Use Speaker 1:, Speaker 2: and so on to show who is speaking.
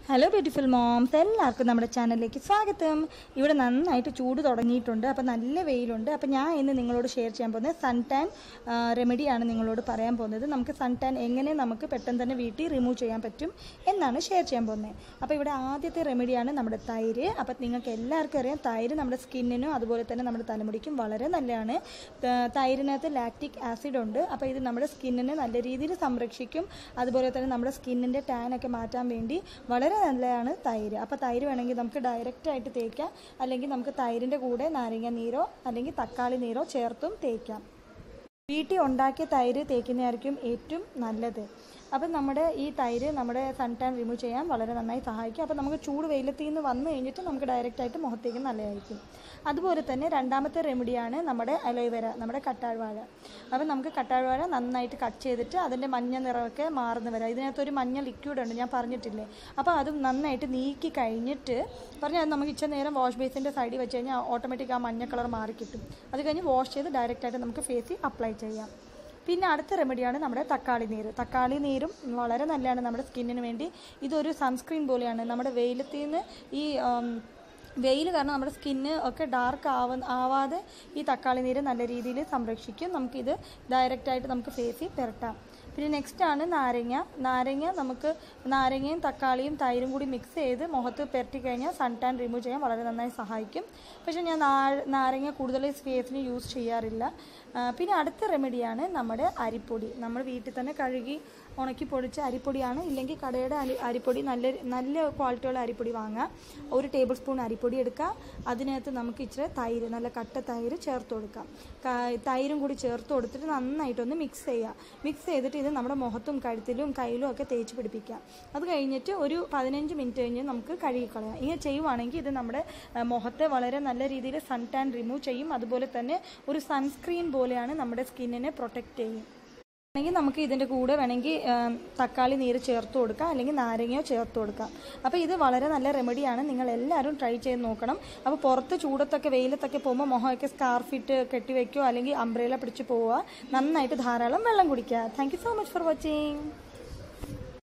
Speaker 1: hello beautiful moms എല്ലാവർക്കും നമ്മുടെ ചാനലിലേക്ക് സ്വാഗതം ഇവിടെ നന്നായിട്ട് ചൂട് തുടങ്ങിയിട്ടുണ്ട് അപ്പോൾ നല്ല വെയിലുണ്ട് അപ്പോൾ ഞാൻ ഇന്ന് നിങ്ങളോട് ഷെയർ ചെയ്യാൻ പോകുന്നത് സൺ ടാൻ റെമഡിയാണ് നിങ്ങളോട് പറയാൻ പോകുന്നത് നമുക്ക് സൺ ടാൻ എങ്ങനെ നമുക്ക് പെട്ടെന്ന് തന്നെ വീട്ടിൽ റിമൂവ് ചെയ്യാൻ പറ്റും എന്നാണ് ഷെയർ ചെയ്യാൻ പോകുന്നത് അപ്പോൾ ഇവിടെ ആദ്യത്തെ റെമഡിയാണ് നമ്മുടെ തൈര് അപ്പോൾ നിങ്ങൾക്ക് എല്ലാവർക്കും അറിയാം തൈര് നമ്മുടെ സ്കിന്നിനും അതുപോലെ തന്നെ നമ്മുടെ തലമുടിക്കും വളരെ നല്ലതാണ് ത- തൈരിനകത്ത് ലാക്റ്റിക് ആസിഡ് ഉണ്ട് അപ്പോൾ ഇത് നമ്മുടെ സ്കിന്നിനെ നല്ല രീതിയിൽ സംരക്ഷിക്കും അതുപോലെ തന്നെ നമ്മുടെ സ്കിന്നിൻ്റെ ടാനൊക്കെ മാറ്റാൻ വേണ്ടി വളരെ നല്ലതാണ് തൈര് അപ്പോൾ തൈര് വേണമെങ്കിൽ നമുക്ക് ഡയറക്റ്റ് ആയിട്ട് തേക്കാം അല്ലെങ്കിൽ നമുക്ക് തൈരിൻ്റെ കൂടെ നാരങ്ങ നീരോ അല്ലെങ്കിൽ തക്കാളി നീരോ ചേർത്തും തേക്കാം വീട്ടിൽ ഉണ്ടാക്കിയ തൈര് തേക്കുന്നതായിരിക്കും ഏറ്റവും നല്ലത് അപ്പം നമ്മുടെ ഈ തൈര് നമ്മുടെ സൺ ടാൻ റിമൂവ് ചെയ്യാൻ വളരെ നന്നായി സഹായിക്കും അപ്പോൾ നമുക്ക് ചൂട് വെയിലത്തിൽ നിന്ന് വന്നു കഴിഞ്ഞിട്ട് നമുക്ക് ഡയറക്റ്റ് ആയിട്ട് മുഖത്തേക്ക് നല്ലതായിരിക്കും അതുപോലെ തന്നെ രണ്ടാമത്തെ റെമഡിയാണ് നമ്മുടെ അലോവേര നമ്മുടെ കട്ടാഴ്വാഴ അപ്പം നമുക്ക് കട്ടാഴ്വാഴ നന്നായിട്ട് കട്ട് ചെയ്തിട്ട് അതിൻ്റെ മഞ്ഞ നിറമൊക്കെ മാറുന്ന വരെ ഇതിനകത്തൊരു മഞ്ഞ ലിക്വിഡ് ഉണ്ട് ഞാൻ പറഞ്ഞിട്ടില്ലേ അപ്പോൾ അതും നന്നായിട്ട് നീക്കി കഴിഞ്ഞിട്ട് പറഞ്ഞാൽ അത് നമുക്ക് ഇച്ചിരി നേരം വാഷ് ബേസിൻ്റെ സൈഡിൽ വെച്ച് കഴിഞ്ഞാൽ ഓട്ടോമാറ്റിക് ആ മഞ്ഞ കളർ മാറി കിട്ടും അത് കഴിഞ്ഞ് വാഷ് ചെയ്ത് ഡയറക്റ്റ് ആയിട്ട് നമുക്ക് ഫേസിൽ അപ്ലൈ ചെയ്യാം പിന്നെ അടുത്ത റെമഡിയാണ് നമ്മുടെ തക്കാളി നീര് തക്കാളി നീരും വളരെ നല്ലതാണ് നമ്മുടെ സ്കിന്നിന് വേണ്ടി ഇതൊരു സൺസ്ക്രീൻ പോലെയാണ് നമ്മുടെ വെയിലത്തിൽ നിന്ന് ഈ വെയിൽ കാരണം നമ്മുടെ സ്കിന്ന് ഒക്കെ ഡാർക്ക് ആവ ആവാതെ ഈ തക്കാളി നീര് നല്ല രീതിയിൽ സംരക്ഷിക്കും നമുക്കിത് ഡയറക്റ്റായിട്ട് നമുക്ക് ഫേസിൽ പുരട്ടാം പിന്നെ നെക്സ്റ്റ് ആണ് നാരങ്ങ നാരങ്ങ നമുക്ക് നാരങ്ങയും തക്കാളിയും തൈരും കൂടി മിക്സ് ചെയ്ത് മുഖത്ത് പുരട്ടി കഴിഞ്ഞാൽ സൺ ടാൻ റിമൂവ് ചെയ്യാൻ വളരെ നന്നായി സഹായിക്കും പക്ഷേ ഞാൻ നാ- നാരങ്ങ കൂടുതൽ ഫേസിന് യൂസ് ചെയ്യാറില്ല ആ, പിന്നെ അടുത്ത റെമഡിയാണ് നമ്മുടെ അരിപ്പൊടി നമ്മൾ വീട്ടിൽ തന്നെ കഴുകി ഉണക്കി പൊടിച്ച അരിപ്പൊടിയാണ് ഇല്ലെങ്കിൽ കടയുടെ അരി അരിപ്പൊടി നല്ല നല്ല ക്വാളിറ്റിയുള്ള അരിപ്പൊടി വാങ്ങുക ഒരു ടേബിൾ സ്പൂൺ അരിപ്പൊടി എടുക്കുക അതിനകത്ത് നമുക്ക് ഇച്ചിരി തൈര് നല്ല കട്ട തൈര് ചേർത്ത് കൊടുക്കാം ക- തൈരും കൂടി ചേർത്ത് കൊടുത്തിട്ട് നന്നായിട്ടൊന്ന് മിക്സ് ചെയ്യുക മിക്സ് ചെയ്തിട്ട് ഇത് നമ്മുടെ മുഖത്തും കഴുത്തിലും കയ്യിലും ഒക്കെ തേച്ച് പിടിപ്പിക്കാം അത് കഴിഞ്ഞിട്ട് ഒരു പതിനഞ്ച് മിനിറ്റ് കഴിഞ്ഞ് നമുക്ക് കഴുകിക്കളയാം ഇങ്ങനെ ചെയ്യുവാണെങ്കിൽ ഇത് നമ്മുടെ ആ, മുഖത്തെ വളരെ നല്ല രീതിയിൽ സൺ ടാൻ റിമൂവ് ചെയ്യും അതുപോലെ തന്നെ ഒരു സൺസ്ക്രീൻ പോലെയാണ് നമ്മുടെ സ്കിന്നിനെ പ്രൊട്ടക്റ്റ് ചെയ്യും അല്ലെങ്കിൽ നമുക്ക് ഇതിൻ്റെ കൂടെ വേണമെങ്കിൽ ആ, തക്കാളി നീര് ചേർത്ത് കൊടുക്കാം അല്ലെങ്കിൽ നാരങ്ങയോ ചേർത്ത് കൊടുക്കാം അപ്പോൾ ഇത് വളരെ നല്ല റെമഡിയാണ് നിങ്ങൾ എല്ലാവരും ട്രൈ ചെയ്ത് നോക്കണം അപ്പോൾ പുറത്ത് ചൂടത്തൊക്കെ വെയിലത്തൊക്കെ പോകുമ്പോൾ മുഖമൊക്കെ സ്കാർഫിട്ട് കെട്ടി വെക്കുകയോ അല്ലെങ്കിൽ അംബ്രേല പിടിച്ച് പോവുക നന്നായിട്ട് ധാരാളം വെള്ളം കുടിക്കുക thank you so much for watching